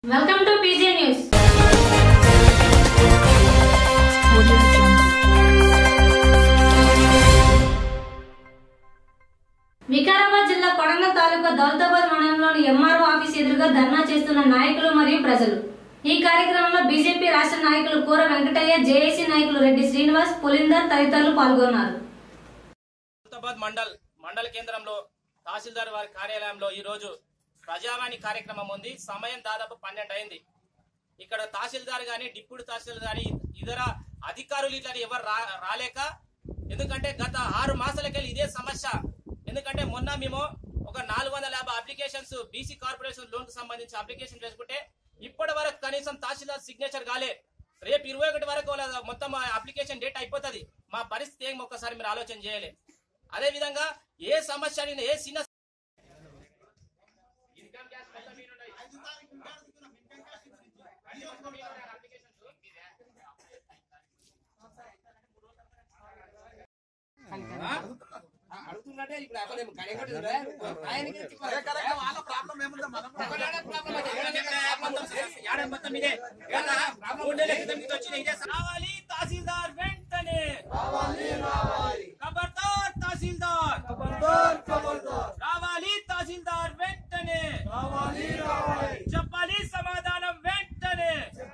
Welcome to PJ news Vikarabad జిల్లా కొడంగల్ తాలూకా దౌలతాబాద్ మండలంలోని MRO office ఎదురుగా ధర్నా చేస్తున్న నాయకులు మరియు ప్రజలు ఈ కార్యక్రమంలో బీజేపీ రాష్ట్ర నాయకులు కూర వెంకటయ్య జేఏసీ నాయకులు రెడ్డి శ్రీనివాస్ పులిందర్ తదితరులు పాల్గొన్నారు హైదరాబాద్ మండల్ మండల కేంద్రంలో తహసీల్దార్ వారి కార్యాలయంలో ఈ రోజు ప్రజావాణి కార్యక్రమం ఉంది సమయం దాదాపు పన్నెండు అయింది ఇక్కడ తహసీల్దార్ గాని డిప్యూటీ తహసీల్దార్ గాని ఇతర అధికారులు ఇట్లా ఎవరు రా- రాలేక ఎందుకంటే గత ఆరు మాసాలకెళ్ళి ఇదే సమస్య ఎందుకంటే మొన్న మేము ఒక నాలుగు వందల యాభై అప్లికేషన్స్ బీసీ కార్పొరేషన్ లోన్ కు సంబంధించి అప్లికేషన్ చేసుకుంటే ఇప్పటి వరకు కనీసం తహసీల్దార్ సిగ్నేచర్ కాలే రేపు ఇరవై ఒకటి వరకు వాళ్ళ మొత్తం అప్లికేషన్ డేట్ అయిపోతుంది మా పరిస్థితి ఏం ఒక్కసారి మీరు ఆలోచన చేయాలి అదే విధంగా ఏ సమస్య అడిగినా ఏ చిన్న అడుగుతున్నట్టే ఇప్పుడు అక్కడ ఏమో కడగొట్టురా? ఆయనకి ఎందుకు మరి? రావాలి తహసీల్దార్ వెంటనే ఖబర్దార్ తహసీల్దార్ రావాలి తహసీల్దార్ వెంటనే చెప్పాలి సమాధానం వెంటనే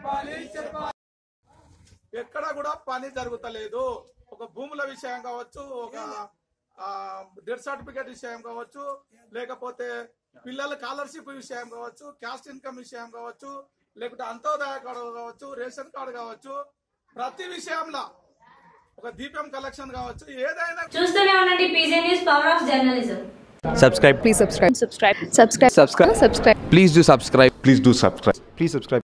ఎక్కడ కూడా పని జరుగుతలేదు ఒక భూముల విషయం కావచ్చు ఒక డెత్ సర్టిఫికేట్ విషయం కావచ్చు లేకపోతే పిల్లల స్కాలర్షిప్ విషయం కావచ్చు క్యాస్ట్ ఇన్కమ్ విషయం కావచ్చు లేకపోతే అంత్యోదయ కార్డు కావచ్చు రేషన్ కార్డు కావచ్చు ప్రతి విషయంలో ఒక దీపం కలెక్షన్ కావచ్చు ఏదైనా చూస్తూనే ఉండండి PJ news power of journalism subscribe Please subscribe. Subscribe. Subscribe. Subscribe. Subscribe. please do subscribe Please do subscribe. Please subscribe.